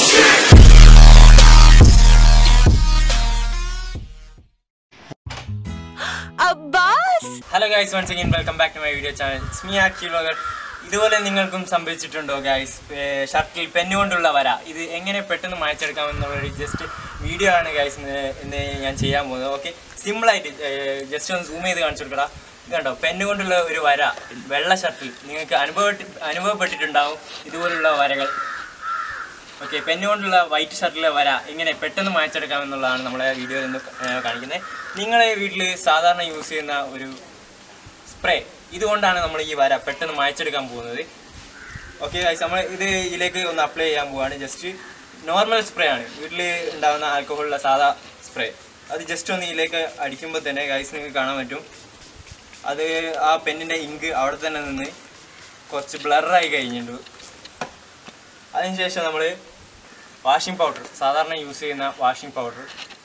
Abbas hello guys once again welcome back to my video channel it's me Akki vlogger ഇതുപോലെ നിങ്ങൾക്കും സംഭവിച്ചിട്ടുണ്ടോ guys ഷർട്ടിൽ pen കൊണ്ടുള്ള വര ഇത് എങ്ങനെ പെട്ടെന്ന് മായ്ച്ചെടുക്കാമെന്നുള്ള ഒരു ജസ്റ്റ് വീഡിയോ ആണ് ഗൈസ് ഇന്ന് ഞാൻ ചെയ്യാൻ പോകുന്നത് ഓക്കെ സിമ്പിളായിട്ട് ജസ്റ്റ് ഒന്ന് സൂം ചെയ്ത് കാണിച്ചു കൊടുക്കടാ ഇത് കണ്ടോ പെന്ന് കൊണ്ടുള്ള ഒരു വര വെള്ള ഷർട്ടിൽ നിങ്ങൾക്ക് അനുഭവ അനുഭവപ്പെട്ടിട്ടുണ്ടാവും ഇതുപോലുള്ള വരകൾ ഓക്കെ പെന്ന് കൊണ്ടുള്ള വൈറ്റ് ഷർട്ടിലെ വര ഇങ്ങനെ പെട്ടെന്ന് മായ്ച്ചെടുക്കാമെന്നുള്ളതാണ് നമ്മളെ വീഡിയോയിൽ നിന്ന് കാണിക്കുന്നത് നിങ്ങളെ വീട്ടിൽ സാധാരണ യൂസ് ചെയ്യുന്ന ഒരു സ്പ്രേ ഇതുകൊണ്ടാണ് നമ്മൾ ഈ വര പെട്ടെന്ന് മായ്ച്ചെടുക്കാൻ പോകുന്നത് ഓക്കെ നമ്മൾ ഇത് ഇതിലേക്ക് ഒന്ന് അപ്ലൈ ചെയ്യാൻ പോവാണ് ജസ്റ്റ് നോർമൽ സ്പ്രേ ആണ് വീട്ടിൽ ഉണ്ടാകുന്ന ആൽക്കഹോളുള്ള സാധാ സ്പ്രേ അത് ജസ്റ്റ് ഒന്ന് ഇതിലേക്ക് അടിക്കുമ്പോൾ തന്നെ ഗൈസ് നിങ്ങൾക്ക് കാണാൻ പറ്റും അത് ആ പെന്നിൻ്റെ ഇങ്ക് അവിടെ തന്നെ നിന്ന് കുറച്ച് ബ്ലറായി കഴിഞ്ഞിട്ടുണ്ട് അതിനുശേഷം നമ്മൾ വാഷിംഗ് പൗഡർ സാധാരണ യൂസ് ചെയ്യുന്ന വാഷിംഗ് പൗഡർ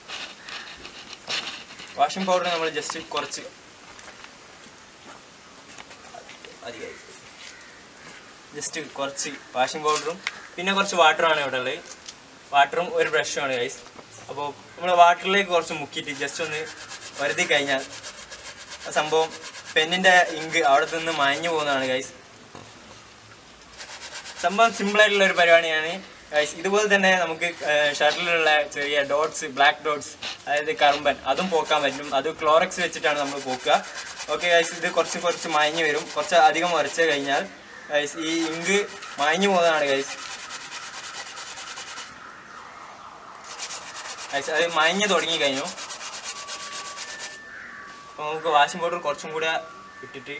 വാഷിംഗ് പൗഡർ നമ്മൾ ജസ്റ്റ് കുറച്ച് ജസ്റ്റ് കുറച്ച് വാഷിംഗ് പൗഡറും പിന്നെ കുറച്ച് വാട്ടറുമാണ് ഇവിടെ ഉള്ളത് വാട്ടറും ഒരു ബ്രഷുമാണ് ഗൈസ് അപ്പോൾ നമ്മൾ വാട്ടറിലേക്ക് കുറച്ച് മുക്കിയിട്ട് ജസ്റ്റ് ഒന്ന് വരുതി കഴിഞ്ഞാൽ ആ സംഭവം പെന്നിൻ്റെ ഇങ്ക് അവിടെ നിന്ന് മാഞ്ഞു പോകുന്നതാണ് ഗൈസ് സംഭവം സിമ്പിൾ ആയിട്ടുള്ള ഒരു പരിപാടിയാണ് ഗൈസ് ഇതുപോലെ തന്നെ നമുക്ക് ഷർട്ടിലുള്ള ചെറിയ ഡോട്ട്സ് ബ്ലാക്ക് ഡോട്ട്സ് അതായത് കറുമ്പൻ അതും പോക്കാൻ പറ്റും അത് ക്ലോറക്സ് വെച്ചിട്ടാണ് നമ്മൾ പോക്കുക ഓക്കെ ഗൈസ് ഇത് കുറച്ച് കുറച്ച് മാഞ്ഞു വരും കുറച്ച് അധികം ഉരച്ച് കഴിഞ്ഞാൽ ഗൈസ് ഈ ഇങ്ക് മാഞ്ഞു പോകുന്നതാണ് ഗൈസ് ഗൈസ് അത് മാഞ്ഞു തുടങ്ങി കഴിഞ്ഞു അപ്പോൾ നമുക്ക് വാഷിംഗ് പൗഡർ കുറച്ചും കൂടെ ഇട്ടിട്ട്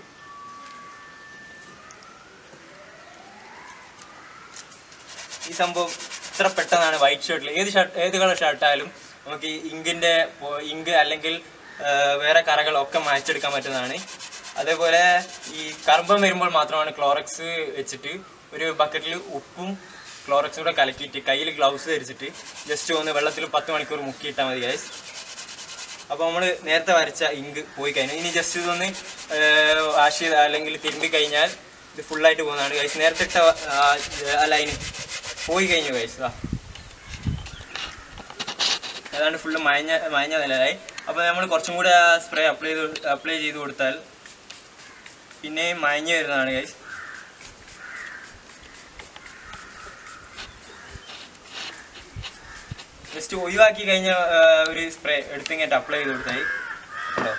ഈ സംഭവം ഇത്ര പെട്ടെന്നാണ് വൈറ്റ് ഷർട്ടിൽ ഏത് ഷർട്ട് ഏത് കളർ ഷർട്ടായാലും നമുക്ക് ഈ ഇങ്കിൻ്റെ ഇങ്ക് അല്ലെങ്കിൽ ആ, വേറെ കറകളൊക്കെ മായ്ച്ചെടുക്കാൻ പറ്റുന്നതാണ് അതേപോലെ ഈ കർബം വരുമ്പോൾ മാത്രമാണ് ക്ലോറക്സ് വെച്ചിട്ട് ഒരു ബക്കറ്റിൽ ഉപ്പും ക്ലോറക്സും കൂടെ കലക്കിയിട്ട് കയ്യിൽ ഗ്ലൗസ് ധരിച്ചിട്ട് ജസ്റ്റ് ഒന്ന് വെള്ളത്തിൽ പത്ത് മണിക്കൂർ മുക്കിയിട്ടാൽ മതി ഗൈസ് അപ്പോൾ നമ്മൾ നേരത്തെ വരച്ച ഇങ്ക് പോയി കഴിഞ്ഞു ഇനി ജസ്റ്റ് ഇതൊന്ന് വാഷ് ചെയ്ത് അല്ലെങ്കിൽ തിരുമ്പി കഴിഞ്ഞാൽ ഇത് ഫുള്ളായിട്ട് പോകുന്നതാണ് ഗൈസ് നേരത്തെ ഇട്ട ആ, ആ ലൈന് പോയി കഴിഞ്ഞു ഗൈസ് ആ ഏതാണ്ട് ഫുള്ള് മയഞ്ഞ മയഞ്ഞ നിലയായി അപ്പോൾ നമ്മൾ കുറച്ചും കൂടെ സ്പ്രേ അപ്ലൈ ചെയ്ത് അപ്ലൈ ചെയ്ത് കൊടുത്താൽ പിന്നെയും മയഞ്ഞു വരുന്നതാണ് ഗൈസ് ജസ്റ്റ് ഒഴിവാക്കി കഴിഞ്ഞ ആ, ഒരു സ്പ്രേ എടുത്തിങ്ങോട്ട് അപ്ലൈ ചെയ്ത് കൊടുത്താൽ കേട്ടോ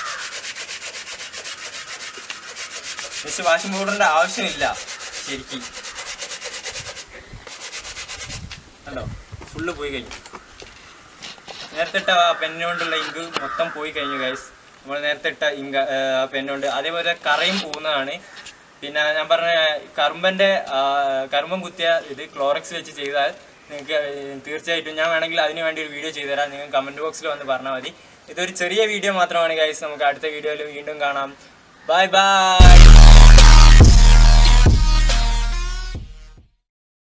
ജസ്റ്റ് വാഷിംഗ് പൗഡറിന്റെ ആവശ്യമില്ല ശരിക്കും കണ്ടോ ഫുള്ള് പോയി കഴിഞ്ഞു നേരത്തെ ഇട്ട ആ പെന്നുകൊണ്ടുള്ള ഇങ്ക് മൊത്തം പോയി കഴിഞ്ഞു ഗൈസ് നമ്മൾ നേരത്തെ ഇട്ട ഇങ്ക് ആ പെന്നുകൊണ്ട് അതേപോലെ കറയും പോകുന്നതാണ് പിന്നെ ഞാൻ പറഞ്ഞ കറുമ്പൻ്റെ കറുമ്പൻ കുത്തിയ ഇത് ക്ലോറക്സ് വെച്ച് ചെയ്താൽ നിങ്ങൾക്ക് തീർച്ചയായിട്ടും ഞാൻ വേണമെങ്കിൽ അതിന് വേണ്ടി ഒരു വീഡിയോ ചെയ്തുതരാം നിങ്ങൾ കമൻറ്റ് ബോക്സിൽ വന്ന് പറഞ്ഞാൽ മതി ഇതൊരു ചെറിയ വീഡിയോ മാത്രമാണ് ഗൈസ് നമുക്ക് അടുത്ത വീഡിയോയിൽ വീണ്ടും കാണാം ബൈ ബൈ